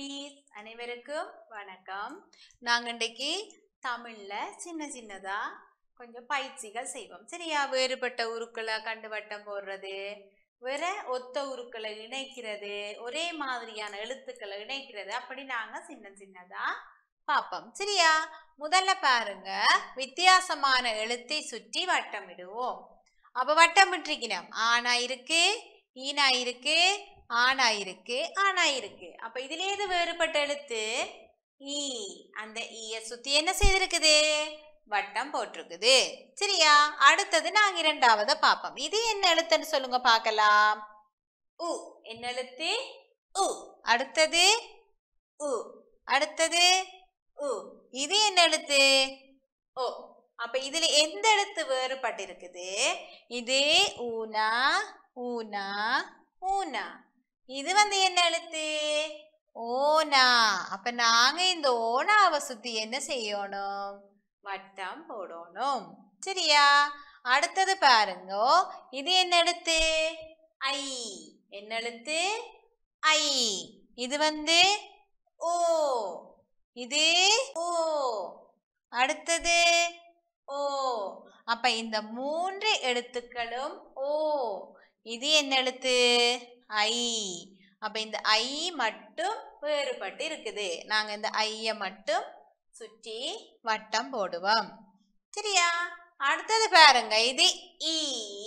குட்டீஸ் அனைவருக்கும் வணக்கம் நாங்க இன்றைக்கு தமிழ்ல சின்ன சின்னதா கொஞ்சம் பயிற்சிகள் செய்வோம் சரியா வேறுபட்ட உருக்களை கண்டு வட்டம் போடுறது வேற ஒத்த உருக்களை இணைக்கிறது ஒரே மாதிரியான எழுத்துக்களை இணைக்கிறது அப்படி நாங்க சின்ன சின்னதா பார்ப்போம் சரியா முதல்ல பாருங்க வித்தியாசமான எழுத்தை சுற்றி வட்டமிடுவோம் அப்ப வட்டமிட்டிருக்கணும் ஆனா இருக்கு ஈனா இருக்கு ஆனா இருக்கு ஆனா இருக்கு அப்ப இதுல ஏது வேறுபட்ட எழுத்து ஈ அந்த ஈய சுத்தி என்ன செய்திருக்குது வட்டம் போட்டிருக்குது சரியா அடுத்தது நாங்க இரண்டாவத பார்ப்போம் இது என்ன எழுத்துன்னு சொல்லுங்க பார்க்கலாம் உ என்ன எழுத்து உ அடுத்தது உ அடுத்தது உ இது என்ன எழுத்து ஓ அப்ப இதுல எந்த எழுத்து வேறுபட்டிருக்குது இது ஊனா ஊனா ஊனா இது வந்து என்ன எழுத்து ஓனா அப்ப நாங்க இந்த ஓனாவை சுத்தி என்ன செய்யணும் வட்டம் போடணும் சரியா அடுத்தது பாருங்க இது என்ன எழுத்து ஐ என்ன எழுத்து ஐ இது வந்து ஓ இது ஓ அடுத்தது ஓ அப்ப இந்த மூன்று எழுத்துக்களும் ஓ இது என்ன எழுத்து ஐ அப்ப இந்த ஐ மட்டும் வேறுபட்டு இருக்குது நாங்க இந்த ஐய மட்டும் சுற்றி வட்டம் போடுவோம் சரியா அடுத்தது பாருங்க இது ஈ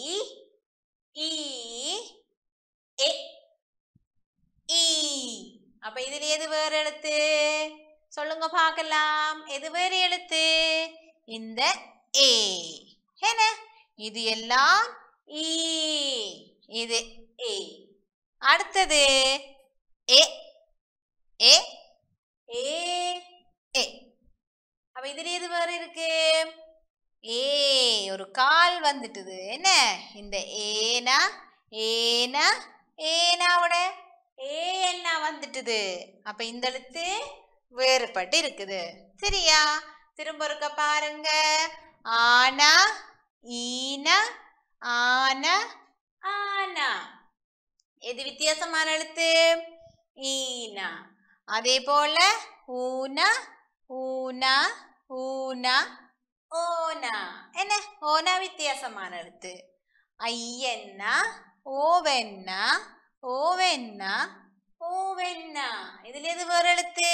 ஈ எ ஈ அப்ப இதுல எது வேறு எழுத்து சொல்லுங்க பார்க்கலாம் எது வேறு எழுத்து இந்த ஏ என்ன இது எல்லாம் ஈ இது ஏ அடுத்தது ஏ ஏ ஏ ஏ அப்ப இதுல எது வேற இருக்கு ஏ ஒரு கால் வந்துட்டுது என்ன இந்த ஏனா ஏனா ஏனாவோட ஏ என்ன வந்துட்டுது அப்ப இந்த எழுத்து வேறுபட்டு இருக்குது சரியா திரும்ப இருக்க பாருங்க ஆனா ஈனா ஆனா ஆனா எது வித்தியாசமான எழுத்து ஈனா அதே போல ஊனா ஊனா ஊனா ஓனா என்ன ஓனா வித்தியாசமான எழுத்து ஐயன்னா ஓவென்னா ஓவென்னா ஓவென்னா இதுல எது வேறு எழுத்து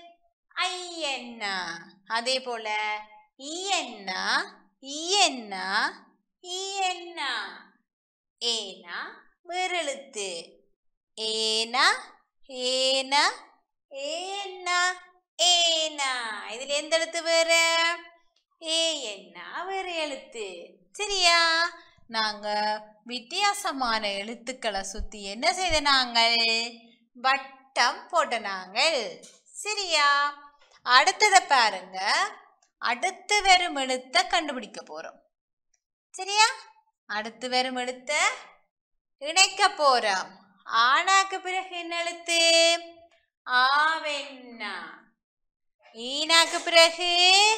ஐயன்னா அதே போல ஈயன்னா ஈயன்னா ஈயன்னா ஏனா வேறு எழுத்து ஏனா ஏனா ஏன்னா ஏனா இதுல எந்த எழுத்து வேற ஏ என்ன வேறு எழுத்து சரியா நாங்க வித்தியாசமான எழுத்துக்களை சுத்தி என்ன செய்த நாங்கள் வட்டம் போட்ட நாங்கள் சரியா அடுத்தத பாருங்க அடுத்து வரும் எழுத்த கண்டுபிடிக்க போறோம் சரியா அடுத்து வரும் எழுத்த இணைக்க போறோம் ஆனாக்கு பிறகு என்ன எழுத்து ஆவென்னா ஈனாக்கு பிறகு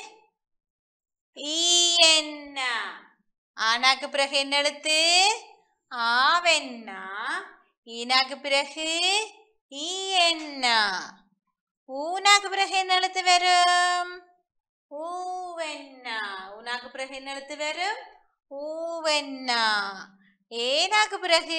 ஈயன்னா ஆனாக்கு பிறகு என்ன எழுத்து ஆவென்னா ஈனாக்கு பிறகு ஈயன்னா ஊனாக்கு பிறகு என்ன எழுத்து வரும் ஊவென்னா ஊனாக்கு பிறகு என்ன எழுத்து வரும் ஊவென்னா ஏனாக்கு பிறகு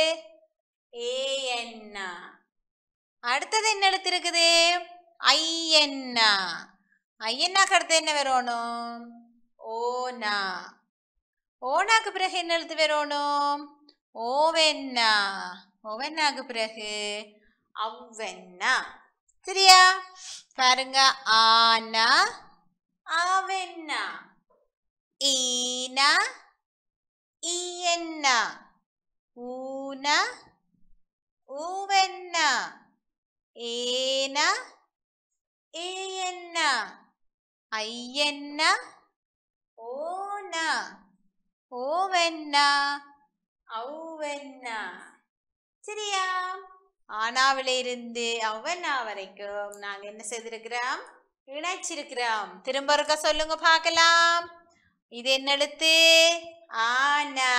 ஏஎன்னா அடுத்தது என்ன எழுத்து இருக்குது ஐயன்னா ஐயன்னாக்கு அடுத்து என்ன வரணும் ஓனா ஓனாக்கு பிறகு என்ன எழுத்து வரணும் ஓவென்னா ஓவென்னாக்கு பிறகு அவ்வென்னா சரியா பாருங்க ஆனா ஆவென்னா ஈனா ஈயன்னா ஊனா ஊவென்னா ஏன ஏயನ್ನ ஐயನ್ನ ஓன ஓவென்ன ஔவென்ன சரியா ஆனாவில இருந்து ஔவென்னா வரைக்கும் நாங்க என்ன செய்திருக்கிறோம் இணைச்சிருக்கிறோம் திரும்ப இருக்க சொல்லுங்க பார்க்கலாம் இது என்ன எழுத்து ஆனா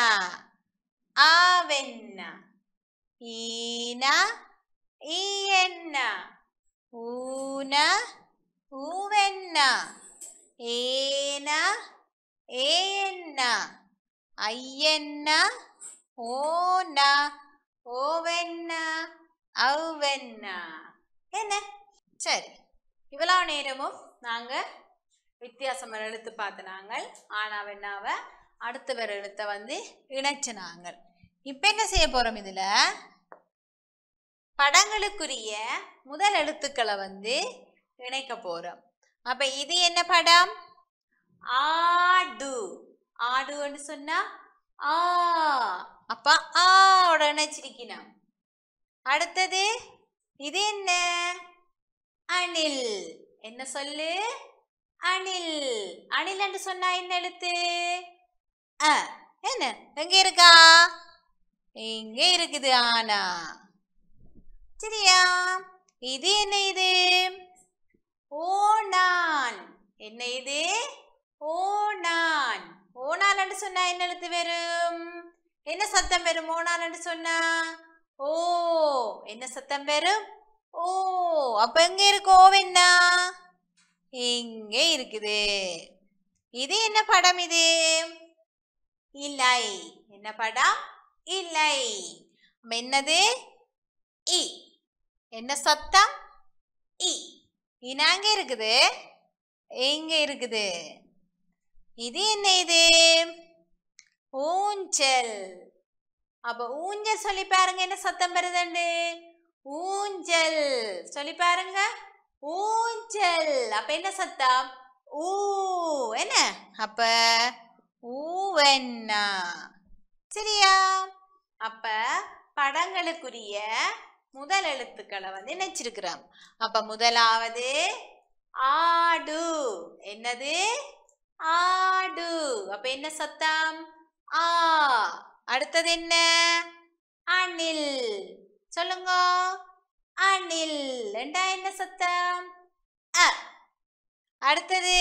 ஆவென்ன ஈனா ஈயன்னா ഊന ഊവെന്ന ഏന ഏന്ന അയ്യന്ന ഓന ஓவென்ன ஔவென்ன என்ன சரி இவ்வளோ நேரமும் நாங்கள் வித்தியாசமான எழுத்து பார்த்து நாங்கள் ஆனாவென்னாவை அடுத்த வேற எழுத்தை வந்து இணைச்சு நாங்கள் இப்போ என்ன செய்ய போகிறோம் இதில் படங்களுக்குரிய முதல் எழுத்துக்களை வந்து இணைக்க போகிறோம் அப்போ இது என்ன படம் ஆடு ஆடுன்னு சொன்னா ஆ அப்ப ஆவோட இணைச்சிருக்கணும் அடுத்தது இது என்ன அணில் என்ன சொல்லு அணில் அணில் என்று சொன்னா என்ன எழுத்து அ என்ன எங்க இருக்கா இங்க இருக்குது ஆனா சரியா இது என்ன இது ஓணான் என்ன இது ஓணான் ஓணான் என்று சொன்னா என்ன எழுத்து வரும் என்ன சத்தம் வரும் ஓணான் என்று சொன்னா ஓ என்ன சத்தம் வரும் ஓ அப்ப எங்க இருக்கு ஓவென்னா இங்க இருக்குது இது என்ன படம் இது இல்லை என்ன படம் இல்லை அப்ப என்னது இ என்ன சத்தம் இ இனாங்க இருக்குது எங்க இருக்குது இது என்ன இது ஊஞ்சல் அப்ப ஊஞ்சல் சொல்லி பாருங்க என்ன சத்தம் வருதுண்டு ஊஞ்சல் சொல்லி பாருங்க ஊஞ்சல் அப்ப என்ன சத்தம் ஊ என்ன அப்ப ஊவென்னா சரியா அப்ப படங்களுக்குரிய முதல் எழுத்துக்களை வந்து நினைச்சிருக்கிறோம் அப்ப முதலாவது ஆடு என்னது ஆடு அப்ப என்ன சத்தம் ஆ அடுத்தது என்ன அணில் சொல்லுங்க அணில் ரெண்டா என்ன சத்தம் அ அடுத்தது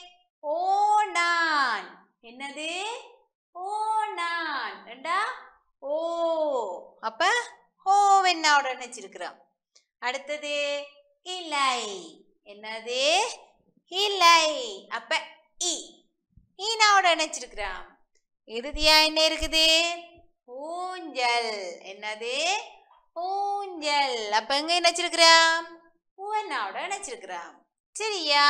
ஓணான் என்னது ஓணான் ரெண்டா ஓ அப்ப ஓவென்னாவோட நினைச்சிருக்கிறோம் அடுத்தது இலை என்னது இலை அப்ப இ ஈனாவோட இணைச்சிருக்கிறோம் இறுதியா என்ன இருக்குது ஊஞ்சல் என்னது ஊஞ்சல் அப்ப எங்க இணைச்சிருக்கிறோம் ஊவனாவோட இணைச்சிருக்கிறோம் சரியா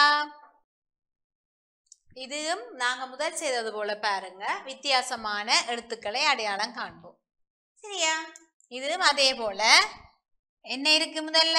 இதுவும் நாங்க முதல் செய்தது போல பாருங்க வித்தியாசமான எழுத்துக்களை அடையாளம் காண்போம் சரியா இதுவும் அதே போல என்ன இருக்கு முதல்ல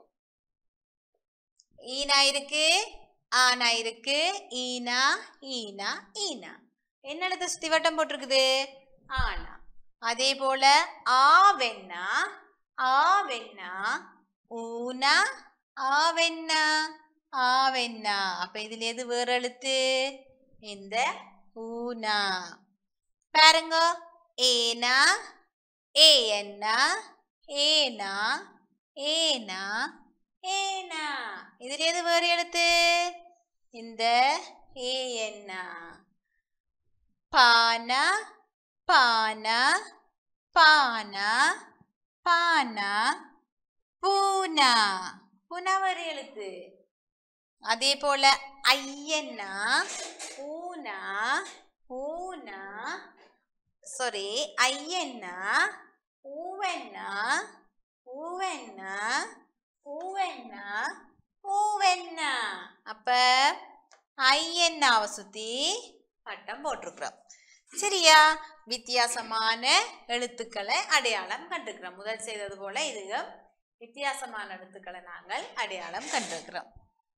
ஈனா இருக்கு ஆனா இருக்கு ஈனா ஈனா ஈனா என்ன எழுத்து சுத்தி வட்டம் போட்டிருக்குது ஆனா அதே போல ஆவென்னா ஆவென்னா ஊனா ஆவென்னா ஆவென்னா அப்ப இதுல எது வேற எழுத்து இந்த ஊனா பாருங்க ஏனா ஏன்னா ஏனா ஏனா ஏனா இதுல எது வேறு எழுத்து இந்த ஏன்னா பானா பானா பானா பானா பூனா பூனா வேறு எழுத்து அதே போல ஐயன்னா ஊனா ஊனா சாரி ஐயன்னா ஊவென்னா ஊவென்னா ஊவென்னா ஊவென்னா அப்ப ஐயன்னாவை சுத்தி பட்டம் போட்டிருக்கிறோம் சரியா வித்தியாசமான எழுத்துக்களை அடையாளம் கண்டிருக்கிறோம் முதல் செய்தது போல இதுவும் வித்தியாசமான எழுத்துக்களை நாங்கள் அடையாளம் கண்டிருக்கிறோம்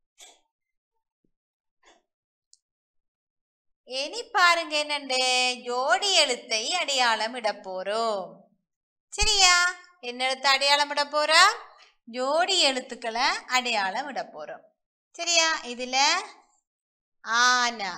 இனி பாருங்க என்னண்டு ஜோடி எழுத்தை அடையாளம் இட போறோம் சரியா என்ன எழுத்து அடையாளம் இட போறோம் ஜோடி எழுத்துக்களை அடையாளம் இட போறோம் சரியா இதுல ஆனா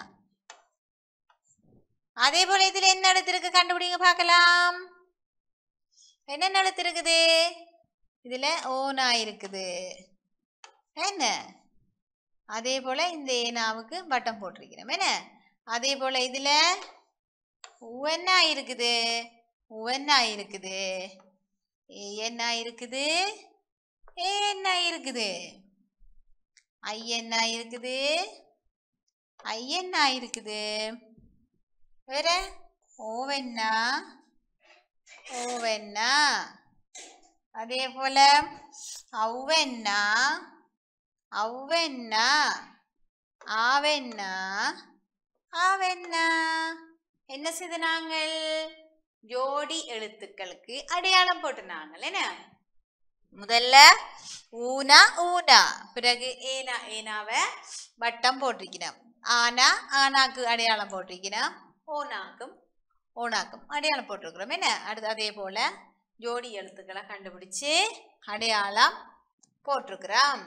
அதே போல இதுல என்ன எழுத்து இருக்கு கண்டுபிடிங்க பார்க்கலாம் என்னென்ன எழுத்து இருக்குது இதுல ஓனா இருக்குது என்ன அதே போல இந்த ஏனாவுக்கு பட்டம் போட்டிருக்கிறோம் என்ன அதே போல இதுல உவன்னா இருக்குது உவன்னா இருக்குது ஏன்னா இருக்குது ஏன்னா இருக்குது ஐ என்ன இருக்குது ஐ என்ன இருக்குது வேற ஓவென்னா ஓவென்னா அதே போல ஔவென்னா ஔவென்னா ஆவென்னா ஆவென்னா என்ன செய்து நாங்கள் ஜோடி எழுத்துக்களுக்கு அடையாளம் போட்டு நாங்கள் என்ன முதல்ல ஊனா ஊனா பிறகு ஏனா ஏனாவை வட்டம் போட்டிருக்கிறோம் ஆனா ஆனாக்கு அடையாளம் போட்டிருக்கிறோம் ஓனாக்கும் ஓனாக்கும் அடையாளம் போட்டிருக்கிறோம் என்ன அடுத்து அதே போல ஜோடி எழுத்துக்களை கண்டுபிடிச்சு அடையாளம் போட்டிருக்கிறோம்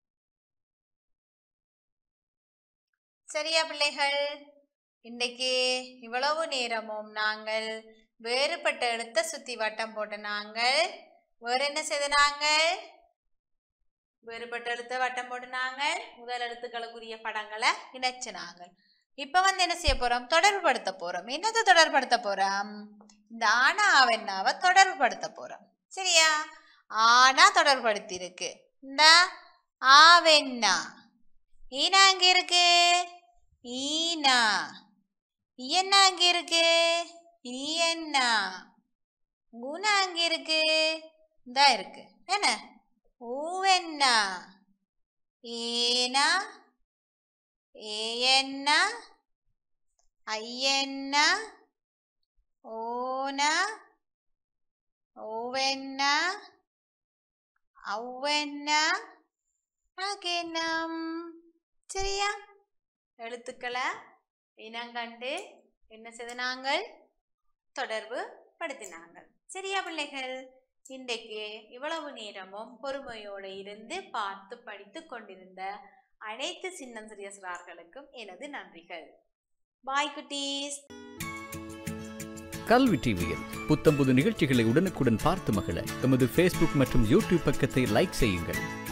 சரியா பிள்ளைகள் இன்றைக்கு இவ்வளவு நேரமும் நாங்கள் வேறுபட்ட எழுத்தை சுத்தி வட்டம் போட்ட நாங்கள் வேற என்ன செய்த நாங்கள் வேறுபட்ட எழுத்த வட்டம் போட்டு நாங்கள் முதல் எழுத்துக்களுக்குரிய படங்களை இணைச்சு நாங்கள் இப்ப வந்து என்ன செய்ய போறோம் தொடர்புபடுத்த போறோம் என்னத்தை தொடர்புபடுத்த போறோம் இந்த ஆனா ஆவென்னாவை தொடர்புபடுத்த போறோம் சரியா ஆனா தொடர்படுத்தி இருக்கு இந்த ஆவென்னா ஈனா அங்க இருக்கு ஈனா என்ன அங்க இருக்கு ஈயன்னா குணா அங்க இருக்கு இந்தா இருக்கு என்ன ஊவென்னா ஏனா ஏயன்னா ஐயன்னா ஓனா ஓவென்னா ஔவென்னா அகெனம் சரியா எழுத்துக்களை இனங்கண்டு என்ன செய்த நாங்கள் தொடர்பு படுத்தினாங்கள் சரியா பிள்ளைகள் இன்றைக்கு இவ்வளவு நேரமும் பொறுமையோடு இருந்து பார்த்து படித்து கொண்டிருந்த அனைத்து சின்னஞ்சிறிய சிறார்களுக்கும் எனது நன்றிகள் பாய் குட்டீஸ் கல்வி டிவியில் புத்தம்புது நிகழ்ச்சிகளை உடனுக்குடன் பார்த்து மகிழ எமது ஃபேஸ்புக் மற்றும் யூடியூப் பக்கத்தை லைக் செய்யுங்கள்